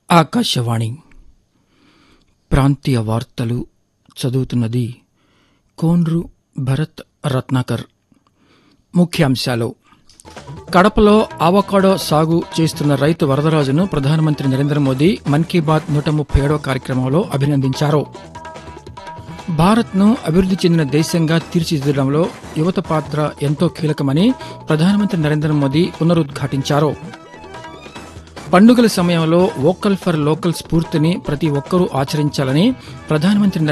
ఆకాశవాణి ప్రాంతీయ వార్తలు చదువుతున్నది కోన్రు భరత్ రత్నాకర్ ముఖ్యాంశాలు కడపలో ఆవకాడో సాగు చేస్తున్న రైతు వరదరాజును ప్రధానమంత్రి నరేంద్ర మోదీ మన్ కీ బాత్ నూట ముప్పై ఏడవ కార్యక్రమంలో అభినందించారు భారత్ను అభివృద్ది చెందిన దేశంగా తీర్చిదిద్దడంలో యువత పాత్ర ఎంతో కీలకమని ప్రధానమంత్రి నరేంద్ర మోదీ పునరుద్ఘాటించారు పండుగల సమయంలో వోకల్ ఫర్ లోకల్ స్ఫూర్తిని ప్రతి ఒక్కరూ ఆచరించాలని ప్రధానమంత్రి